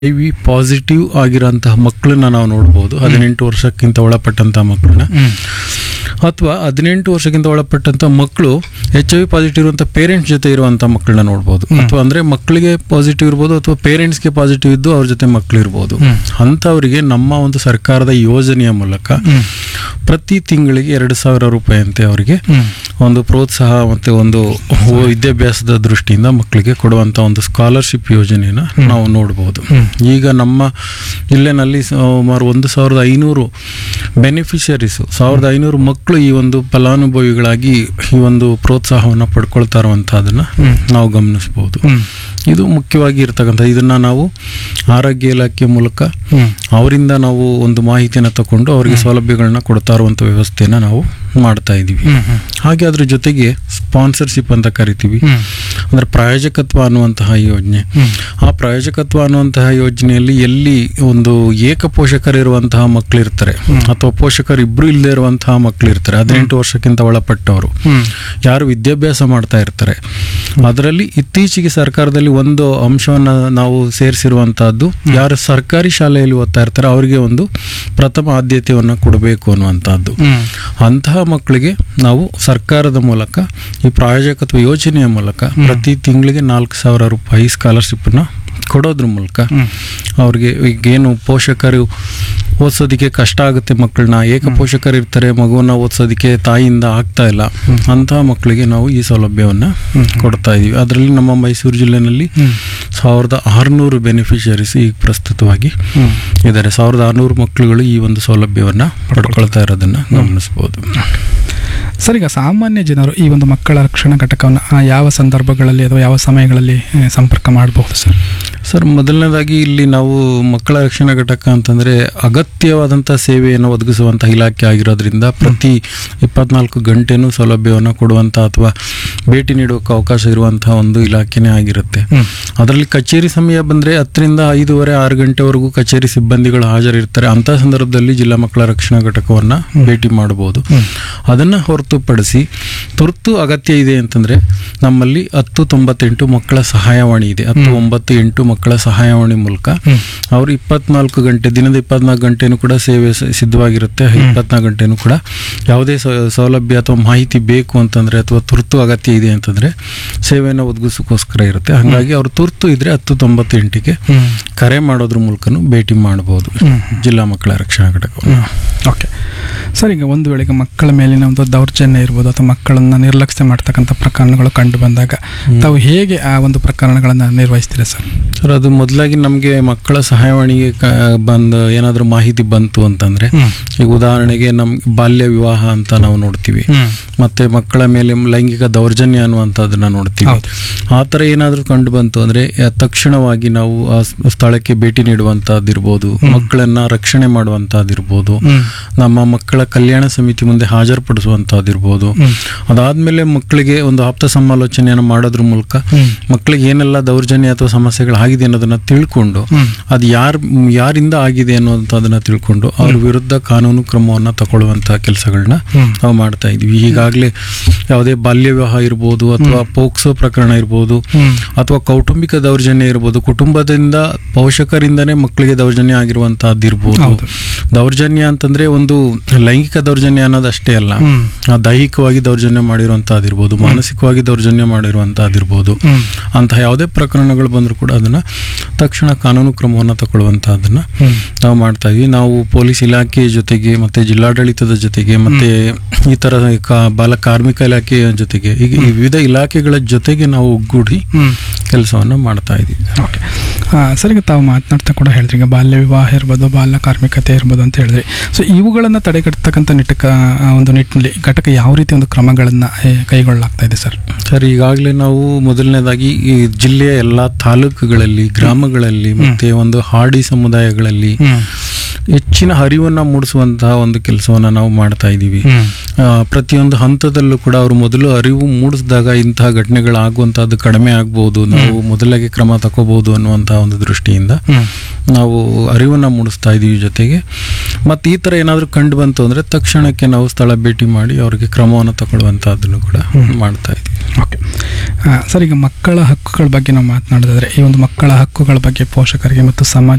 I V positive ಆಗಿರೋಂತಹ ಮಕ್ಕಳನ್ನ ನಾವು ನೋಡ್ಬೋದು ಹದಿನೆಂಟು ವರ್ಷಕ್ಕಿಂತ ಒಳಪಟ್ಟಂತಹ ಮಕ್ಕಳನ್ನ ಅಥವಾ ಹದಿನೆಂಟು ವರ್ಷಕ್ಕಿಂತ ಒಳಪಟ್ಟಂತ ಮಕ್ಕಳು ಎಚ್ ಐ ವಿ ಪಾಸಿಟಿವ್ ಇರುವಂಥ ಪೇರೆಂಟ್ಸ್ ಜೊತೆ ಇರುವಂಥ ಮಕ್ಕಳನ್ನ ನೋಡ್ಬೋದು ಅಥವಾ ಅಂದ್ರೆ ಮಕ್ಕಳಿಗೆ ಪಾಸಿಟಿವ್ ಇರ್ಬೋದು ಅಥವಾ ಪೇರೆಂಟ್ಸ್ಗೆ ಪಾಸಿಟಿವ್ ಇದ್ದು ಅವ್ರ ಜೊತೆ ಮಕ್ಕಳು ಇರ್ಬೋದು ಅಂಥವರಿಗೆ ನಮ್ಮ ಒಂದು ಸರ್ಕಾರದ ಯೋಜನೆಯ ಮೂಲಕ ಪ್ರತಿ ತಿಂಗಳಿಗೆ ಎರಡು ಸಾವಿರ ರೂಪಾಯಿ ಅಂತೆ ಅವರಿಗೆ ಒಂದು ಪ್ರೋತ್ಸಾಹ ಮತ್ತೆ ಒಂದು ವಿದ್ಯಾಭ್ಯಾಸದ ದೃಷ್ಟಿಯಿಂದ ಮಕ್ಕಳಿಗೆ ಕೊಡುವಂತ ಒಂದು ಸ್ಕಾಲರ್ಶಿಪ್ ಯೋಜನೆಯನ್ನ ನಾವು ನೋಡಬಹುದು ಈಗ ನಮ್ಮ ಜಿಲ್ಲೆನಲ್ಲಿ ಸುಮಾರು ಒಂದು ಸಾವಿರದ ಐನೂರು ಬೆನಿಫಿಷರೀಸ್ ಸಾವಿರದ ಐನೂರು ಮಕ್ಕಳು ಈ ಒಂದು ಫಲಾನುಭವಿಗಳಾಗಿ ಈ ಒಂದು ಪ್ರೋತ್ಸಾಹವನ್ನು ಪಡ್ಕೊಳ್ತಾ ಇರುವಂತಹದನ್ನ ನಾವು ಗಮನಿಸಬಹುದು ಇದು ಮುಖ್ಯವಾಗಿ ಇರ್ತಕ್ಕಂಥ ಇದನ್ನ ನಾವು ಆರೋಗ್ಯ ಇಲಾಖೆ ಮೂಲಕ ಅವರಿಂದ ನಾವು ಒಂದು ಮಾಹಿತಿಯನ್ನು ತಗೊಂಡು ಅವರಿಗೆ ಸೌಲಭ್ಯಗಳನ್ನ ಕೊಡ್ತಾ ಇರುವಂತ ವ್ಯವಸ್ಥೆನ ನಾವು ಮಾಡ್ತಾ ಇದ್ದೀವಿ ಹಾಗೆ ಅದ್ರ ಜೊತೆಗೆ ಸ್ಪಾನ್ಸರ್ಶಿಪ್ ಅಂತ ಕರಿತೀವಿ ಅಂದ್ರೆ ಪ್ರಾಯೋಜಕತ್ವ ಅನ್ನುವಂತಹ ಯೋಜನೆ ಆ ಪ್ರಾಯೋಜಕತ್ವ ಅನ್ನುವಂತಹ ಯೋಜನೆಯಲ್ಲಿ ಎಲ್ಲಿ ಒಂದು ಏಕ ಪೋಷಕರಿರುವಂತಹ ಮಕ್ಕಳಿರ್ತಾರೆ ಅಥವಾ ಪೋಷಕರು ಇಬ್ರು ಇಲ್ಲದೆ ಇರುವಂತಹ ಮಕ್ಕಳಿರ್ತಾರೆ ಹದಿನೆಂಟು ವರ್ಷಕ್ಕಿಂತ ಒಳಪಟ್ಟವರು ಯಾರು ವಿದ್ಯಾಭ್ಯಾಸ ಮಾಡ್ತಾ ಇರ್ತಾರೆ ಅದರಲ್ಲಿ ಇತ್ತೀಚೆಗೆ ಸರ್ಕಾರದಲ್ಲಿ ಒಂದು ಅಂಶವನ್ನ ನಾವು ಸೇರಿಸಿರುವಂತಹದ್ದು ಯಾರು ಸರ್ಕಾರಿ ಶಾಲೆಯಲ್ಲಿ ಓದ್ತಾ ಇರ್ತಾರೆ ಅವರಿಗೆ ಒಂದು ಪ್ರಥಮ ಆದ್ಯತೆಯನ್ನು ಕೊಡಬೇಕು ಅನ್ನುವಂತಹದ್ದು ಅಂತಹ ಮಕ್ಕಳಿಗೆ ನಾವು ಸರ್ಕಾರದ ಮೂಲಕ ಈ ಪ್ರಾಯೋಜಕತ್ವ ಯೋಜನೆಯ ಮೂಲಕ ಪ್ರತಿ ತಿಂಗಳಿಗೆ ನಾಲ್ಕು ಸಾವಿರ ರೂಪಾಯಿ ಸ್ಕಾಲರ್ಶಿಪ್ನ ಕೊಡೋದ್ರ ಮೂಲಕ ಅವ್ರಿಗೆ ಈಗೇನು ಪೋಷಕರು ಓದಿಸೋದಕ್ಕೆ ಕಷ್ಟ ಆಗುತ್ತೆ ಮಕ್ಕಳನ್ನ ಏಕ ಪೋಷಕರು ಇರ್ತಾರೆ ಮಗುವನ್ನ ಓದಿಸೋದಕ್ಕೆ ತಾಯಿಯಿಂದ ಆಗ್ತಾ ಇಲ್ಲ ಅಂತಹ ಮಕ್ಕಳಿಗೆ ನಾವು ಈ ಸೌಲಭ್ಯವನ್ನ ಕೊಡ್ತಾ ಇದೀವಿ ಅದರಲ್ಲಿ ನಮ್ಮ ಮೈಸೂರು ಜಿಲ್ಲೆನಲ್ಲಿ ಸಾವಿರದ ಆರುನೂರು ಬೆನಿಫಿಷರೀಸ್ ಈಗ ಪ್ರಸ್ತುತವಾಗಿ ಇದ್ದಾರೆ ಸಾವಿರದ ಆರುನೂರು ಮಕ್ಕಳುಗಳು ಈ ಒಂದು ಸೌಲಭ್ಯವನ್ನ ಪಡ್ಕೊಳ್ತಾ ಇರೋದನ್ನ ಗಮನಿಸಬಹುದು ಸರ್ ಈಗ ಸಾಮಾನ್ಯ ಜನರು ಈ ಒಂದು ಮಕ್ಕಳ ರಕ್ಷಣಾ ಘಟಕವನ್ನು ಆ, ಯಾವ ಸಂದರ್ಭಗಳಲ್ಲಿ ಅಥವಾ ಯಾವ ಸಮಯಗಳಲ್ಲಿ ಆ, ಸಂಪರ್ಕ ಮಾಡಬಹುದು ಸರ್ ಸರ್ ಮೊದಲನೇದಾಗಿ ಇಲ್ಲಿ ನಾವು ಮಕ್ಕಳ ರಕ್ಷಣಾ ಘಟಕ ಅಂತಂದ್ರೆ ಅಗತ್ಯವಾದಂಥ ಸೇವೆಯನ್ನು ಒದಗಿಸುವಂಥ ಇಲಾಖೆ ಆಗಿರೋದ್ರಿಂದ ಪ್ರತಿ ಇಪ್ಪತ್ನಾಲ್ಕು ಗಂಟೆನೂ ಸೌಲಭ್ಯವನ್ನು ಕೊಡುವಂಥ ಅಥವಾ ಭೇಟಿ ನೀಡುವಕ್ಕೆ ಅವಕಾಶ ಇರುವಂತಹ ಒಂದು ಇಲಾಖೆನೇ ಆಗಿರುತ್ತೆ ಅದರಲ್ಲಿ ಕಚೇರಿ ಸಮಯ ಬಂದ್ರೆ ಹತ್ತರಿಂದ ಐದೂವರೆ ಆರು ಗಂಟೆವರೆಗೂ ಕಚೇರಿ ಸಿಬ್ಬಂದಿಗಳು ಹಾಜರಿರ್ತಾರೆ ಅಂತ ಸಂದರ್ಭದಲ್ಲಿ ಜಿಲ್ಲಾ ಮಕ್ಕಳ ರಕ್ಷಣಾ ಘಟಕವನ್ನ ಭೇಟಿ ಮಾಡಬಹುದು ಅದನ್ನ ಹೊರತುಪಡಿಸಿ ತುರ್ತು ಅಗತ್ಯ ಇದೆ ಅಂತಂದ್ರೆ ನಮ್ಮಲ್ಲಿ ಹತ್ತು ತೊಂಬತ್ತೆಂಟು ಮಕ್ಕಳ ಸಹಾಯವಾಣಿ ಇದೆ ಹತ್ತು ಒಂಬತ್ತು ಎಂಟು ಮಕ್ಕಳ ಸಹಾಯವಾಣಿ ಮೂಲಕ ಅವರು ಇಪ್ಪತ್ನಾಲ್ಕು ಗಂಟೆ ದಿನದ ಇಪ್ಪತ್ನಾಲ್ಕು ಗಂಟೆನೂ ಕೂಡ ಸೇವೆ ಸ- ಸಿದ್ಧವಾಗಿರುತ್ತೆ ಇಪ್ಪತ್ನಾಲ್ಕು ಗಂಟೆನೂ ಕೂಡ ಯಾವುದೇ ಸೌ- ಸೌಲಭ್ಯ ಅಥವಾ ಮಾಹಿತಿ ಬೇಕು ಅಂತಂದ್ರೆ ಅಥವಾ ತುರ್ತು ಅಗತ್ಯ ಇದೆ ಅಂತಂದ್ರೆ ಸೇವೆಯನ್ನು ಒದಗಿಸೋಕ್ಕೋಸ್ಕರ ಇರುತ್ತೆ ಹಾಗಾಗಿ ಅವರು ತುರ್ತು ಇದ್ರೆ ಹತ್ತು ತೊಂಬತ್ತು ಎಂಟಿಗೆ ಕರೆ ಮಾಡೋದ್ರ ಮೂಲಕನೂ ಭೇಟಿ ಮಾಡಬಹುದು ಜಿಲ್ಲಾ ಮಕ್ಕಳ ರಕ್ಷಣಾ ಘಟಕವನ್ನು ಓಕೆ ಸರ್ ಈಗ ಒಂದು ವೇಳೆಗೆ ಮಕ್ಕಳ ಮೇಲಿನ ಒಂದು ದೌರ್ಜನ್ಯ ಇರ್ಬೋದು ಅಥವಾ ಮಕ್ಕಳನ್ನ ನಿರ್ಲಕ್ಷ್ಯ ಮಾಡ್ತಕ್ಕಂಥ ಪ್ರಕರಣಗಳು ಕಂಡು ಬಂದಾಗ ತಾವು ಹೇಗೆ ಆ ಒಂದು ಪ್ರಕರಣಗಳನ್ನು ನಿರ್ವಹಿಸ್ತೀರಾ ಸರ್ ಸರ್ ಅದು ಮೊದಲಾಗಿ ನಮಗೆ ಮಕ್ಕಳ ಸಹಾಯವಾಣಿಗೆ ಕ- ಬಂದ ಏನಾದರೂ ಮಾಹಿತಿ ಬಂತು ಅಂತಂದ್ರೆ ಈಗ ಉದಾಹರಣೆಗೆ ನಮ್ಗೆ ಬಾಲ್ಯ ವಿವಾಹ ಅಂತ ನಾವು ನೋಡ್ತೀವಿ ಮತ್ತೆ ಮಕ್ಕಳ ಮೇಲೆ ಲೈಂಗಿಕ ದೌರ್ಜನ್ಯ ಅನ್ನುವಂಥದ್ದನ್ನ ನೋಡ್ತೀವಿ ಹೌದು. ಆ ಥರ ಏನಾದರೂ ಕಂಡು ಬಂತು ಅಂದ್ರೆ ಆ, ತಕ್ಷಣವಾಗಿ ನಾವು ಆ ಸ್- ಸ್ಥಳಕ್ಕೆ ಭೇಟಿ ನೀಡುವಂತಹದ್ದಿರ್ಬೋದು ಮಕ್ಕಳನ್ನ ರಕ್ಷಣೆ ಮಾಡುವಂತಹದ್ದಿರ್ಬೋದು ನಮ್ಮ ಮಕ್ಕಳ ಕಲ್ಯಾಣ ಸಮಿತಿ ಮುಂದೆ ಹಾಜರುಪಡಿಸುವಂತಹದ್ದಿರ್ಬೋದು ಅದಾದ್ಮೇಲೆ ಮಕ್ಕಳಿಗೆ ಒಂದು ಆಪ್ತ ಸಮಾಲೋಚನೆಯನ್ನು ಮಾಡೋದ್ರ ಮೂಲಕ ಮಕ್ಕಳಿಗೆ ಏನೆಲ್ಲ ದೌರ್ಜನ್ಯ ಅಥವಾ ಸಮಸ್ಯೆಗಳಾಗಿದೆ ಅನ್ನೋದನ್ನ ತಿಳ್ಕೊಂಡು ಅದು ಯಾರ್ ಯಾರಿಂದ ಆಗಿದೆ ಅನ್ನೋದನ್ನ ತಿಳ್ಕೊಂಡು ಅವ್ರ ವಿರುದ್ಧ ಕಾನೂನು ಕ್ರಮವನ್ನ ತಗೊಳ್ಳುವಂತಹ ಕೆಲಸಗಳನ್ನ ನಾವು ಮಾಡ್ತಾ ಇದೀವಿ ಈಗಾಗಲೇ ಯಾವುದೇ ಬಾಲ್ಯ ವಿವಾಹ ಇರ್ಬೋದು ಅಥವಾ ಪೋಕ್ಸೋ ಪ್ರಕರಣ ಇರ್ಬೋದು ಅಥವಾ ಕೌಟುಂಬಿಕ ದೌರ್ಜನ್ಯ ಇರ್ಬೋದು ಕುಟುಂಬದಿಂದ ಪೋಷಕರಿಂದನೇ ಮಕ್ಕಳಿಗೆ ದೌರ್ಜನ್ಯ ಆಗಿರುವಂತಹದ್ದು ಇರ್ಬೋದು ಹೌದು. ದೌರ್ಜನ್ಯ ಅಂತಂದ್ರೆ ಒಂದು ಲೈಂಗಿಕ ದೌರ್ಜನ್ಯ ಅನ್ನೋದಷ್ಟೇ ಅಲ್ಲ ಆ ದೈಹಿಕವಾಗಿ ದೌರ್ಜನ್ಯ ಮಾಡಿರುವಂತಹದ್ದಿರ್ಬೋದು ಮಾನಸಿಕವಾಗಿ ದೌರ್ಜನ್ಯ ಮಾಡಿರುವಂತಹದ್ದಿರ್ಬೋದು ಅಂತಹ ಯಾವುದೇ ಪ್ರಕರಣಗಳು ಬಂದರೂ ಕೂಡ ಅದನ್ನ ತಕ್ಷಣ ಕಾನೂನು ಕ್ರಮವನ್ನು ತಗೊಳ್ಳುವಂತಹದನ್ನ ನಾವು ಮಾಡ್ತಾ ಇದೀವಿ ನಾವು ಪೊಲೀಸ್ ಇಲಾಖೆಯ ಜೊತೆಗೆ ಮತ್ತೆ ಜಿಲ್ಲಾಡಳಿತದ ಜೊತೆಗೆ ಮತ್ತೆ ಈ ತರ ಕಾ- ಬಾಲ ಕಾರ್ಮಿಕ ಇಲಾಖೆಯ ಜೊತೆಗೆ ಈಗ ಈ ವಿವಿಧ ಇಲಾಖೆಗಳ ಜೊತೆಗೆ ನಾವು ಒಗ್ಗೂಡಿ ಕೆಲಸವನ್ನ ಮಾಡ್ತಾ ಇದೀವಿ ಓಕೆ ಸರ್ ಈಗ ತಾವು ಮಾತನಾಡ್ತಾ ಕೂಡ ಹೇಳಿದ್ರಿ ಈಗ ಬಾಲ್ಯ ವಿವಾಹ ಇರ್ಬೋದು ಬಾಲ್ಯ ಕಾರ್ಮಿಕತೆ ಇರ್ಬೋದು ಅಂತ ಹೇಳಿದ್ರಿ ಸೊ ಇವುಗಳನ್ನು ತಡೆಗಟ್ಟತಕ್ಕಂಥ ನಿಟ್ಟಕ ಆ ಒಂದು ನಿಟ್ಟಿನಲ್ಲಿ ಘಟಕ ಯಾವ ರೀತಿ ಒಂದು ಕ್ರಮಗಳನ್ನು ಕೈಗೊಳ್ಳಲಾಗ್ತಾ ಇದೆ ಸರ್ ಸರ್ ಈಗಾಗಲೇ ನಾವು ಮೊದಲನೇದಾಗಿ ಈ ಜಿಲ್ಲೆಯ ಎಲ್ಲಾ ತಾಲೂಕುಗಳಲ್ಲಿ ಗ್ರಾಮಗಳಲ್ಲಿ ಮತ್ತೆ ಒಂದು ಹಾಡಿ ಸಮುದಾಯಗಳಲ್ಲಿ ಹೆಚ್ಚಿನ ಹರಿವನ್ನ ಮೂಡಿಸುವಂತಹ ಒಂದು ಕೆಲಸವನ್ನ ನಾವು ಮಾಡ್ತಾ ಇದ್ದೀವಿ ಆ, ಪ್ರತಿಯೊಂದು ಹಂತದಲ್ಲೂ ಕೂಡ ಅವರು ಮೊದಲು ಅರಿವು ಮೂಡಿಸಿದಾಗ ಇಂತಹ ಘಟನೆಗಳಾಗುವಂತಹದ್ದು ಕಡಿಮೆ ಆಗ್ಬೋದು ನಾವು ಮೊದಲಾಗಿ ಕ್ರಮ ತಗೋಬಹುದು ಅನ್ನುವಂತಹ ಒಂದು ದೃಷ್ಟಿಯಿಂದ ನಾವು ಅರಿವನ್ನ ಮೂಡಿಸ್ತಾ ಇದೀವಿ ಜೊತೆಗೆ ಮತ್ತು ಈ ಥರ ಏನಾದರೂ ಕಂಡು ಬಂತು ಅಂದರೆ ತಕ್ಷಣಕ್ಕೆ ನಾವು ಸ್ಥಳ ಭೇಟಿ ಮಾಡಿ ಅವರಿಗೆ ಕ್ರಮವನ್ನು ತಗೊಳ್ಳುವಂಥದ್ದನ್ನು ಕೂಡ ಮಾಡ್ತಾ ಇದ್ದೀವಿ ಓಕೆ ಸರ್ ಈಗ ಮಕ್ಕಳ ಹಕ್ಕುಗಳ ಬಗ್ಗೆ ನಾವು ಮಾತನಾಡೋದಾದ್ರೆ ಈ ಒಂದು ಮಕ್ಕಳ ಹಕ್ಕುಗಳ ಬಗ್ಗೆ ಪೋಷಕರಿಗೆ ಮತ್ತು ಸಮಾಜ